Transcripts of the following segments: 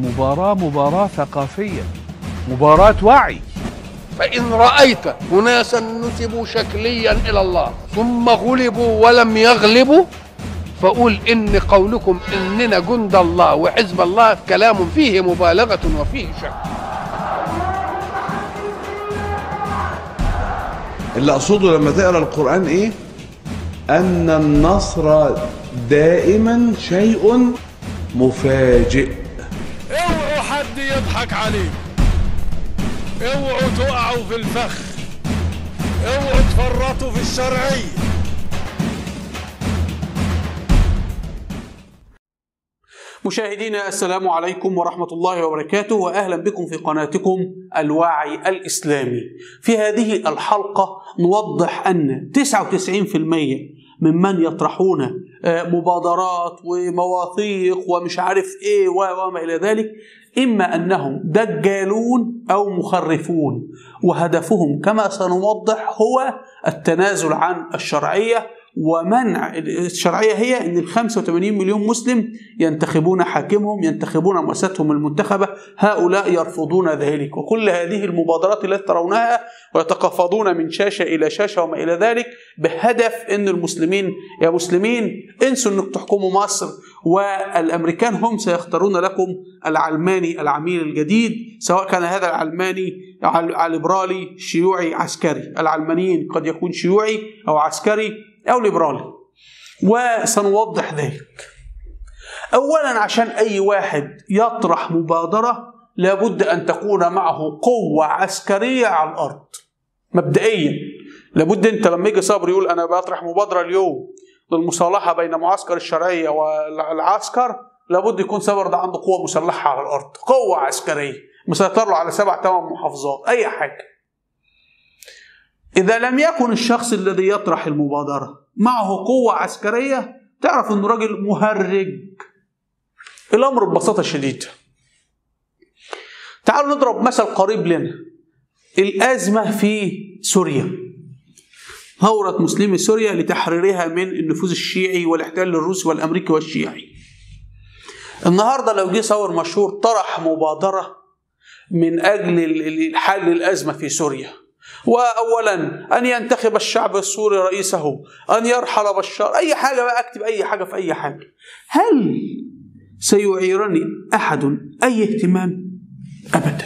المباراة مباراة ثقافية مباراة وعي فإن رأيت أناسا نسبوا شكليا إلى الله ثم غلبوا ولم يغلبوا فقول إن قولكم إننا جند الله وحزب الله كلام فيه مبالغة وفيه شك اللي اقصده لما تقرا القران ايه ان النصر دائما شيء مفاجئ اوعوا حد يضحك عليكم اوعوا تقعوا في الفخ اوعوا تفرطوا في الشرعيه مشاهدينا السلام عليكم ورحمة الله وبركاته وأهلا بكم في قناتكم الوعي الإسلامي في هذه الحلقة نوضح أن 99% ممن يطرحون آه، مبادرات ومواثيق ومش عارف ايه و- وما الى ذلك اما انهم دجالون او مخرفون وهدفهم كما سنوضح هو التنازل عن الشرعيه ومنع الشرعيه هي ان ال 85 مليون مسلم ينتخبون حاكمهم ينتخبون مؤسساتهم المنتخبه هؤلاء يرفضون ذلك وكل هذه المبادرات التي ترونها ويتقفضون من شاشه الى شاشه وما الى ذلك بهدف ان المسلمين يا مسلمين انسوا انكم تحكموا مصر والامريكان هم سيختارون لكم العلماني العميل الجديد سواء كان هذا العلماني عل- ليبرالي شيوعي عسكري العلمانيين قد يكون شيوعي او عسكري او ليبرالي وسنوضح ذلك اولا عشان اي واحد يطرح مبادره لابد ان تكون معه قوه عسكريه على الارض مبدئيا لابد انت لما يجي صبري يقول انا بطرح مبادره اليوم للمصالحه بين معسكر الشرعيه والعسكر لابد يكون صبر ده عنده قوه مسلحه على الارض قوه عسكريه مسيطر له على سبع ثمان محافظات اي حاجه اذا لم يكن الشخص الذي يطرح المبادره معه قوه عسكريه تعرف انه راجل مهرج الامر ببساطه شديده تعالوا نضرب مثل قريب لنا الازمه في سوريا ثورة مسلمي سوريا لتحريرها من النفوذ الشيعي والاحتلال الروسي والامريكي والشيعي. النهارده لو جه ثور مشهور طرح مبادرة من اجل ال- ال- حل الازمة في سوريا. واولا ان ينتخب الشعب السوري رئيسه، ان يرحل بشار، اي حاجة بقى اكتب اي حاجة في اي حاجة. هل سيعيرني احد اي اهتمام؟ ابدا.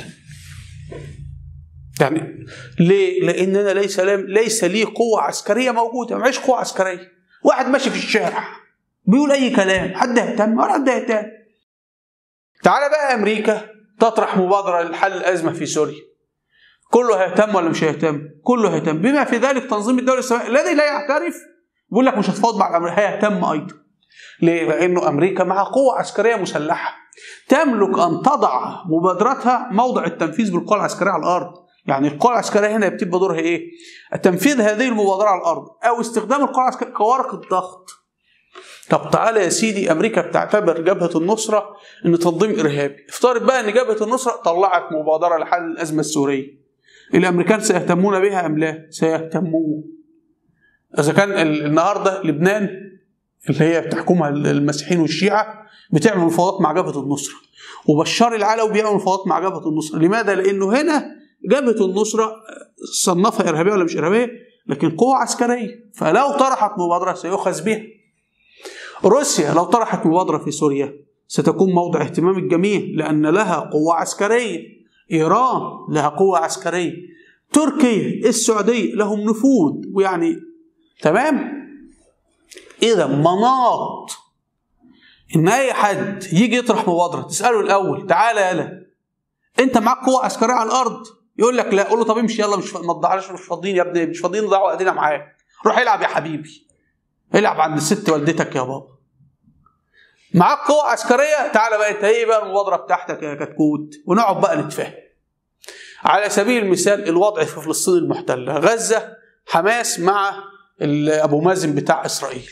يعني ليه؟ لان انا ليس ليس لي قوه عسكريه موجوده معيش قوه عسكريه واحد ماشي في الشارع بيقول اي كلام حد يهتم ولا حد يهتم تعالى بقى امريكا تطرح مبادره لحل الازمه في سوريا كله هيهتم ولا مش هيهتم؟ كله هيهتم بما في ذلك تنظيم الدوله الاسلاميه الذي لا يعترف بيقول لك مش هتفاوض مع الامريكا هيهتم ايضا ليه؟ لانه امريكا معها قوه عسكريه مسلحه تملك ان تضع مبادرتها موضع التنفيذ بالقوى العسكريه على الارض يعني القوى العسكريه هنا بتبقى دورها ايه؟ تنفيذ هذه المبادره على الارض او استخدام القوى العسكريه كورقه ضغط. طب تعالى يا سيدي امريكا بتعتبر جبهه النصره ان تنظيم ارهابي، افترض بقى ان جبهه النصره طلعت مبادره لحل الازمه السوريه. الامريكان سيهتمون بها ام لا؟ سيهتمون. اذا كان ال- النهارده لبنان اللي هي بتحكمها المسيحيين والشيعه بتعمل مفاوضات مع جبهه النصره. وبشار العلوي بيعمل مفاوضات مع جبهه النصره، لماذا؟ لانه هنا جبهه النصره صنفها ارهابيه ولا مش ارهابيه لكن قوه عسكريه فلو طرحت مبادره سيؤخذ بها روسيا لو طرحت مبادره في سوريا ستكون موضع اهتمام الجميع لان لها قوه عسكريه ايران لها قوه عسكريه تركيا السعوديه لهم نفوذ ويعني تمام اذا مناط ان اي حد يجي يطرح مبادره تساله الاول تعالى يلا انت معاك قوه عسكريه على الارض يقول لك لا قول له طب امشي يلا مش ما تضيعش مش فاضيين يا ابني مش فاضيين نضيع وقتنا معاك روح العب يا حبيبي العب عند الست والدتك يا بابا معاك قوه عسكريه تعالى بقى انت ايه بقى المبادره بتاعتك يا كتكوت ونقعد بقى نتفاهم على سبيل المثال الوضع في فلسطين المحتله غزه حماس مع ال- ابو مازن بتاع اسرائيل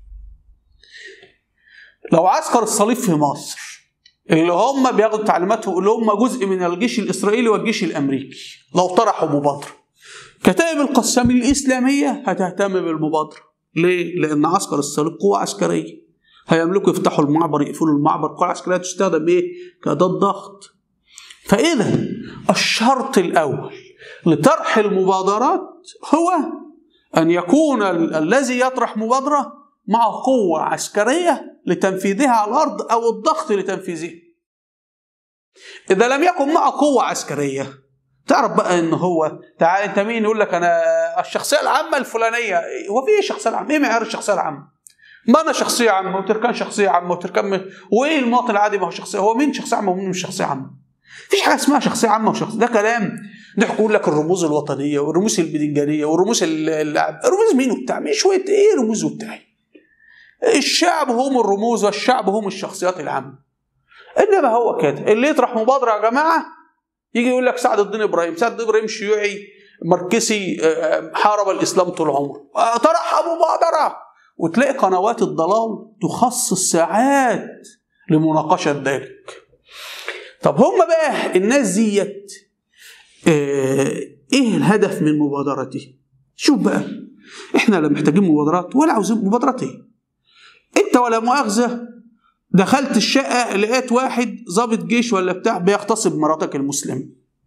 لو عسكر الصليب في مصر اللي هم بياخدوا تعليماتهم اللي هم جزء من الجيش الاسرائيلي والجيش الامريكي لو طرحوا مبادره كتائب القسامين الاسلاميه هتهتم بالمبادره ليه؟ لان عسكر الصليب قوه عسكريه هيملكوا يفتحوا المعبر يقفلوا المعبر القوى العسكريه تستخدم ايه؟ كاداه ضغط فاذا الشرط الاول لطرح المبادرات هو ان يكون ال- الذي يطرح مبادره معه قوه عسكريه لتنفيذها على الارض او الضغط لتنفيذها اذا لم يكن معه قوه عسكريه تعرف بقى ان هو تعال انت مين يقول لك انا الشخصيه العامه الفلانيه هو في ايه الشخصيه العامه؟ ايه معيار الشخصيه العامه؟ ما انا شخصيه عامه وتركان شخصيه عامه وتركان م... وايه المواطن العادي ما هو شخصيه هو مين شخصيه عامه ومين مش شخصيه عامه؟ مفيش حاجه اسمها شخصيه عامه وشخصيه ده كلام ده يقول لك الرموز الوطنيه والرموز البدنجانيه والرموز ال- اللعب رموز مين وبتاع مين شويه ايه رموز وبتاع الشعب هم الرموز والشعب هم الشخصيات العامه انما هو كده اللي يطرح مبادره يا جماعه يجي يقول لك سعد الدين ابراهيم سعد الدين ابراهيم شيوعي ماركسي آه، حارب الاسلام طول عمره آه، طرح مبادره وتلاقي قنوات الضلال تخصص ساعات لمناقشه ذلك طب هم بقى الناس ديت آه، ايه الهدف من مبادرته شوف بقى احنا لا محتاجين مبادرات ولا عاوزين مبادرات ايه انت ولا مؤاخذه دخلت الشقه لقيت واحد ضابط جيش ولا بتاع بيغتصب مراتك المسلمه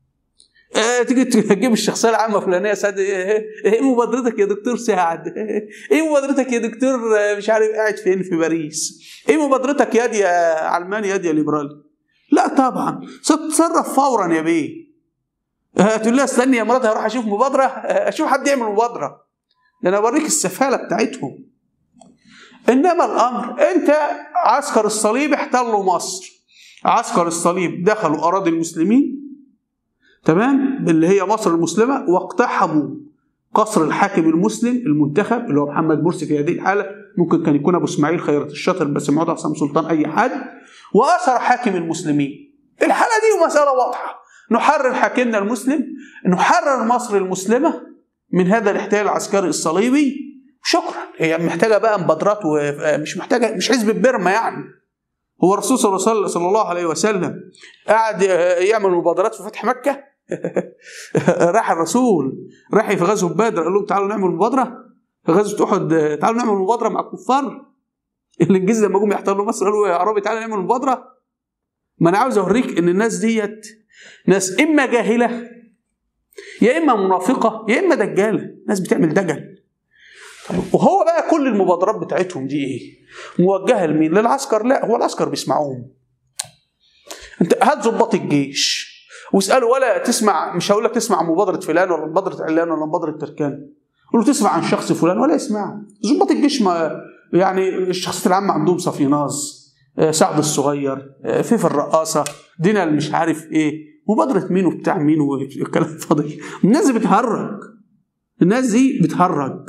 آه تيجي تجيب الشخصيه العامه الفلانيه سعد ايه إيه مبادرتك يا دكتور سعد ايه مبادرتك يا دكتور آه، مش عارف قاعد فين في باريس ايه مبادرتك يا دي يا علماني يا دي يا ليبرالي لا طبعا تتصرف فورا يا بيه آه، تقول لها استني يا مراتي هروح اشوف مبادره آه، اشوف حد يعمل مبادره ده انا اوريك السفاله بتاعتهم انما الامر انت عسكر الصليب احتلوا مصر عسكر الصليب دخلوا اراضي المسلمين تمام اللي هي مصر المسلمه واقتحموا قصر الحاكم المسلم المنتخب اللي هو محمد مرسي في هذه الحاله ممكن كان يكون ابو اسماعيل خيرت الشاطر بس معود عصام سلطان اي حد واثر حاكم المسلمين الحاله دي مساله واضحه نحرر حاكمنا المسلم نحرر مصر المسلمه من هذا الاحتلال العسكري الصليبي شكرا هي محتاجه بقى مبادرات ومش محتاجه مش حزب بيرما يعني هو الرسول صلى الله- صلى الله عليه وسلم قعد يعمل مبادرات في فتح مكه راح الرسول راح في غزوه بدر قال لهم تعالوا نعمل مبادره في غزوه احد تعالوا نعمل مبادره مع الكفار الانجليز لما جم يحتلوا مصر قالوا يا عربي تعالوا نعمل مبادره ما انا عاوز اوريك ان الناس ديت ناس اما جاهله يا اما منافقه يا اما دجاله ناس بتعمل دجل طب وهو بقى كل المبادرات بتاعتهم دي ايه موجهه لمين للعسكر لا هو العسكر بيسمعوهم انت هات ضباط الجيش واساله ولا تسمع مش هقول لك تسمع مبادره فلان ولا مبادره علان ولا مبادره تركان قول له تسمع عن شخص فلان ولا يسمع ضباط الجيش ما يعني الشخصيات العامه عندهم صفيناز آه، سعد الصغير آه، فيف الرقاصه دينا اللي مش عارف ايه مبادره مين وبتاع مين والكلام فاضي الناس دي بتهرج الناس دي بتهرج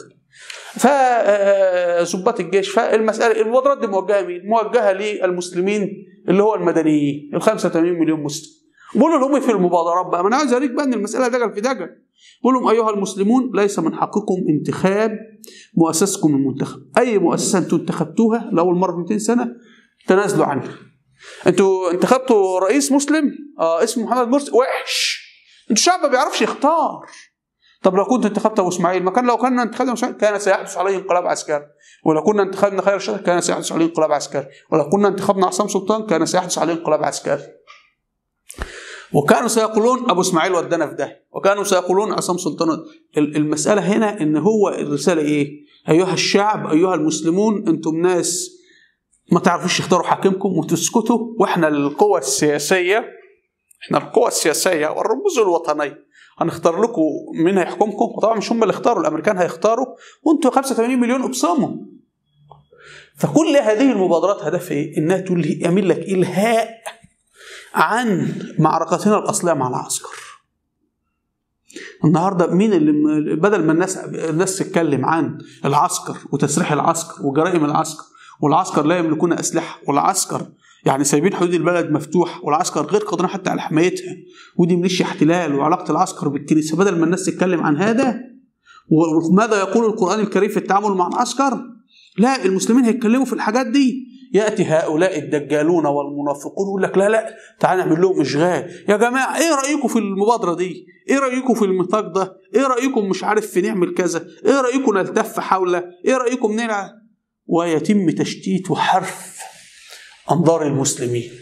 فضباط الجيش فالمساله المبادرات دي موجهه مين؟ موجهه للمسلمين اللي هو المدنيين ال 85 مليون مسلم. بقول لهم في المبادرات بقى ما انا عايز اوريك بقى ان المساله دجل في دجل. بقول لهم ايها المسلمون ليس من حقكم انتخاب مؤسسكم المنتخب، اي مؤسسه انتم انتخبتوها لاول مره في 200 سنه تنازلوا عنها. انتوا انتخبتوا رئيس مسلم اه اسمه محمد مرسي وحش. انتوا الشعب ما بيعرفش يختار. طب لو كنت انتخبت ابو اسماعيل ما كان لو كنا انتخبنا ابو اسماعيل كان سيحدث عليه انقلاب عسكري ولو كنا انتخبنا خير الشر كان سيحدث عليه انقلاب عسكري ولو كنا انتخبنا عصام سلطان كان سيحدث عليه انقلاب عسكري وكانوا سيقولون ابو اسماعيل ودانا في ده وكانوا سيقولون عصام سلطان ود- ال- المساله هنا ان هو الرساله ايه ايها الشعب ايها المسلمون انتم ناس ما تعرفوش تختاروا حاكمكم وتسكتوا واحنا القوى السياسيه احنا القوى السياسيه والرموز الوطنيه هنختار لكم مين هيحكمكم وطبعا مش هم اللي اختاروا الامريكان هيختاروا وانتوا 85 مليون ابصموا فكل هذه المبادرات هدفها ايه؟ انها تلهي يعمل لك الهاء عن معركتنا الاصليه مع العسكر. النهارده مين اللي بدل ما الناس الناس تتكلم عن العسكر وتسريح العسكر وجرائم العسكر والعسكر لا يملكون اسلحه والعسكر يعني سايبين حدود البلد مفتوحه والعسكر غير قادرين حتى على حمايتها ودي ميليشيا احتلال وعلاقه العسكر بالكنيسه بدل ما الناس تتكلم عن هذا وماذا يقول القران الكريم في التعامل مع العسكر لا المسلمين هيتكلموا في الحاجات دي ياتي هؤلاء الدجالون والمنافقون يقول لك لا لا تعال نعمل لهم اشغال يا جماعه ايه رايكم في المبادره دي ايه رايكم في الميثاق ده ايه رايكم مش عارف في نعمل كذا ايه رايكم نلتف حوله ايه رايكم نلعب ويتم تشتيت وحرف انظار المسلمين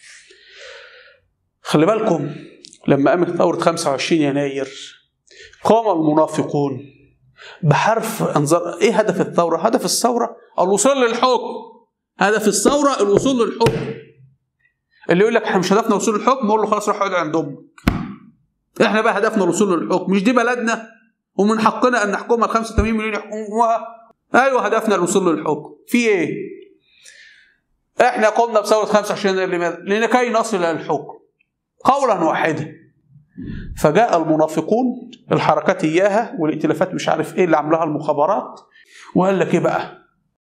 خلي بالكم لما قامت ثورة 25 يناير قام المنافقون بحرف انظار ايه هدف الثورة؟ هدف الثورة الوصول للحكم هدف الثورة الوصول للحكم اللي يقول لك احنا مش هدفنا وصول للحكم نقول له خلاص روح اقعد عند امك احنا بقى هدفنا الوصول للحكم مش دي بلدنا ومن حقنا ان نحكمها ال 85 مليون يحكموها ايوه هدفنا الوصول للحكم في ايه؟ احنا قمنا بثوره 25 يناير لماذا؟ لكي نصل الى الحكم قولا واحدا فجاء المنافقون الحركات اياها والائتلافات مش عارف ايه اللي عاملاها المخابرات وقال لك ايه بقى؟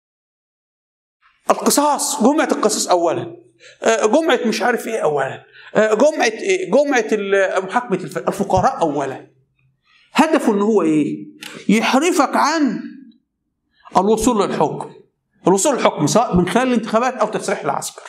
القصاص جمعه القصاص اولا آه، جمعه مش عارف ايه اولا آه، جمعه ايه؟ جمعه ال- محاكمه الف- الفقراء اولا هدفه ان هو ايه؟ يحرفك عن الوصول للحكم الوصول للحكم سواء من خلال الانتخابات او تسريح العسكر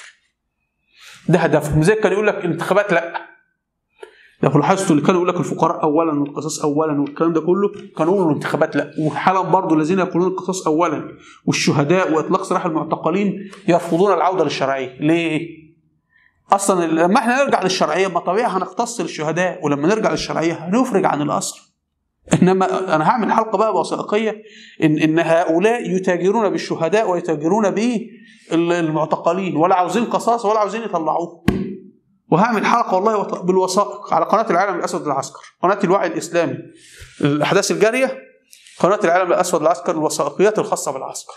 ده هدفهم زي كان يقول لك الانتخابات لا لو لاحظتوا اللي كانوا يقول لك الفقراء اولا والقصاص اولا والكلام ده كله كانوا يقولوا الانتخابات لا وحالا برضو الذين يقولون القصاص اولا والشهداء واطلاق سراح المعتقلين يرفضون العوده للشرعيه ليه؟ اصلا لما احنا نرجع للشرعيه ما طبيعي هنختص للشهداء ولما نرجع للشرعيه هنفرج عن الاسر انما انا هعمل حلقه بقى وثائقيه ان ان هؤلاء يتاجرون بالشهداء ويتاجرون بالمعتقلين ولا عاوزين قصاص ولا عاوزين يطلعوه وهعمل حلقه والله وث- بالوثائق على قناه العالم الاسود العسكر قناه الوعي الاسلامي الاحداث الجاريه قناه العالم الاسود العسكر الوثائقيات الخاصه بالعسكر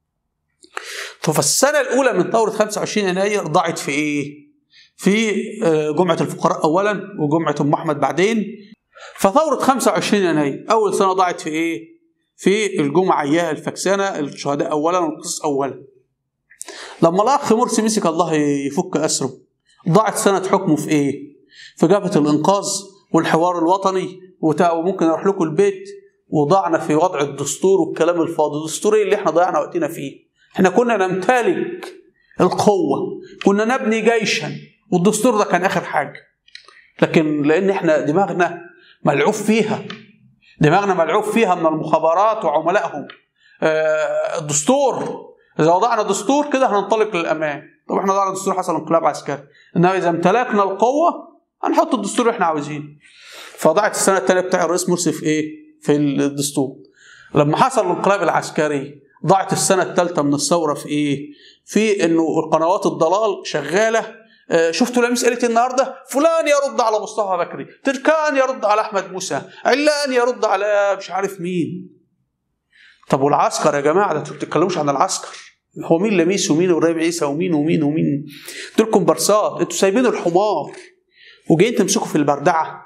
ففي السنه الاولى من ثوره 25 يناير ضاعت في ايه في آه، جمعه الفقراء اولا وجمعه ام احمد بعدين فثورة 25 يناير أول سنة ضاعت في إيه؟ في الجمعة إياها الفكسانة الشهداء أولا والقصص أولا. لما الأخ مرسي مسك الله يفك أسره ضاعت سنة حكمه في إيه؟ في جبهة الإنقاذ والحوار الوطني وتا- وممكن أروح لكم البيت وضعنا في وضع الدستور والكلام الفاضي، الدستور إيه اللي إحنا ضيعنا وقتنا فيه؟ إحنا كنا نمتلك القوة، كنا نبني جيشا والدستور ده كان آخر حاجة. لكن لأن إحنا دماغنا ملعوب فيها دماغنا ملعوب فيها من المخابرات وعملائهم آه، الدستور اذا وضعنا دستور كده هننطلق للامام طب احنا وضعنا دستور حصل انقلاب عسكري انما اذا امتلكنا القوه هنحط الدستور اللي احنا عاوزينه فضاعت السنه الثانيه بتاع الرئيس مرسي في ايه في الدستور لما حصل الانقلاب العسكري ضاعت السنه الثالثه من الثوره في ايه في انه القنوات الضلال شغاله آه، شفتوا لميس قالت النهارده فلان يرد على مصطفى بكري تركان يرد على احمد موسى علان يرد على مش عارف مين طب والعسكر يا جماعه ده انتوا ما بتتكلموش عن العسكر هو مين لميس ومين ابراهيم عيسى ومين ومين ومين دول كومبارسات انتوا سايبين الحمار وجايين تمسكوا في البردعه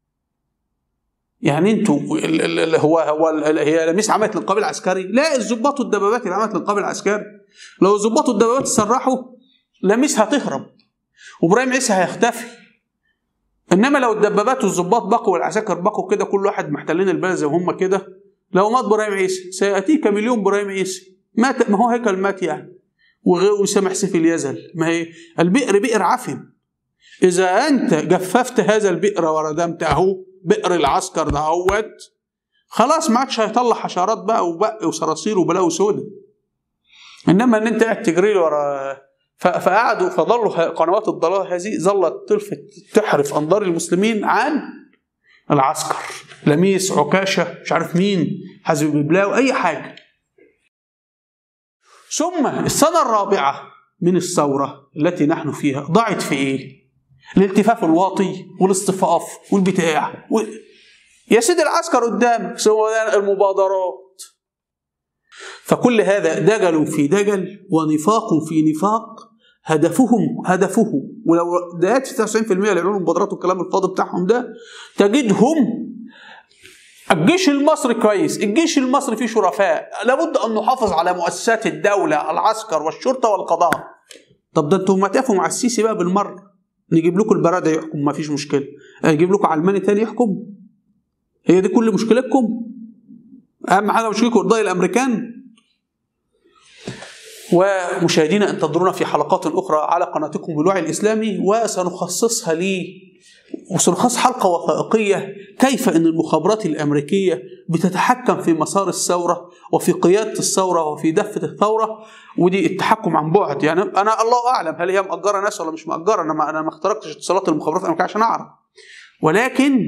يعني انتوا ال- ال- ال- هو هو ال- هي لميس عملت الانقلاب العسكري لا الظباط والدبابات اللي عملت الانقلاب العسكري لو الظباط والدبابات سرحوا لميس هتهرب وابراهيم عيسى هيختفي انما لو الدبابات والظباط بقوا والعساكر بقوا كده كل واحد محتلين البلد زي ما هم كده لو مات ابراهيم عيسى سياتيك مليون ابراهيم عيسى مات ما هو هيكل مات يعني وغ- وسامح سيف اليزل ما هي البئر بئر عفن اذا انت جففت هذا البئر وردمته بئر العسكر ده اهوت خلاص ما عادش هيطلع حشرات بقى وبق وصراصير وبلاوي سودة انما ان انت قاعد تجري له ورا ف- فقعدوا فظلوا ه- قنوات الضلال هذه ظلت تلفت تحرف انظار المسلمين عن العسكر لميس عكاشه مش عارف مين حزب ببلاوي اي حاجه ثم السنه الرابعه من الثوره التي نحن فيها ضاعت في ايه؟ الالتفاف الواطي والاصطفاف والبتاع و... يا سيدي العسكر قدامك سواء المبادرات فكل هذا دجل في دجل ونفاق في نفاق هدفهم هدفهم ولو دقات 99% اللي يعملوا المبادرات والكلام الفاضي بتاعهم ده تجدهم الجيش المصري كويس الجيش المصري فيه شرفاء لابد ان نحافظ على مؤسسات الدوله العسكر والشرطه والقضاء طب ده انتوا ما تقفوا مع السيسي بقى بالمره نجيب لكم البرادة يحكم ما فيش مشكله نجيب لكم علماني تاني يحكم هي دي كل مشكلتكم اهم حاجه مشكلتكم ارضاء الامريكان ومشاهدينا انتظرونا في حلقات اخرى على قناتكم بالوعي الاسلامي وسنخصصها وسنخص حلقة وثائقية كيف أن المخابرات الأمريكية بتتحكم في مسار الثورة وفي قيادة الثورة وفي دفة الثورة ودي التحكم عن بعد يعني أنا الله أعلم هل هي مأجرة ناس ولا مش مأجرة أنا ما أنا ما اخترقتش اتصالات المخابرات الأمريكية عشان أعرف ولكن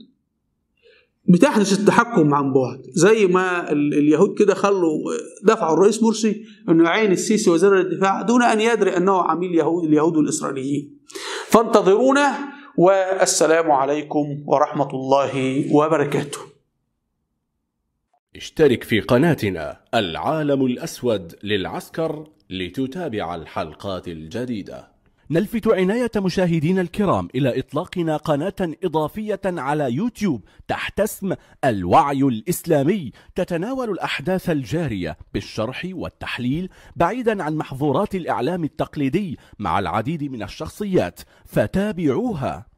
بتحدث التحكم عن بعد زي ما ال- اليهود كده خلوا دفعوا الرئيس مرسي انه يعين السيسي وزير الدفاع دون ان يدري انه عميل يهود اليهود والاسرائيليين فانتظرونا والسلام عليكم ورحمه الله وبركاته اشترك في قناتنا العالم الأسود للعسكر لتتابع الحلقات الجديدة نلفت عناية مشاهدينا الكرام إلى إطلاقنا قناة إضافية على يوتيوب تحت اسم الوعي الإسلامي تتناول الأحداث الجارية بالشرح والتحليل بعيدا عن محظورات الإعلام التقليدي مع العديد من الشخصيات فتابعوها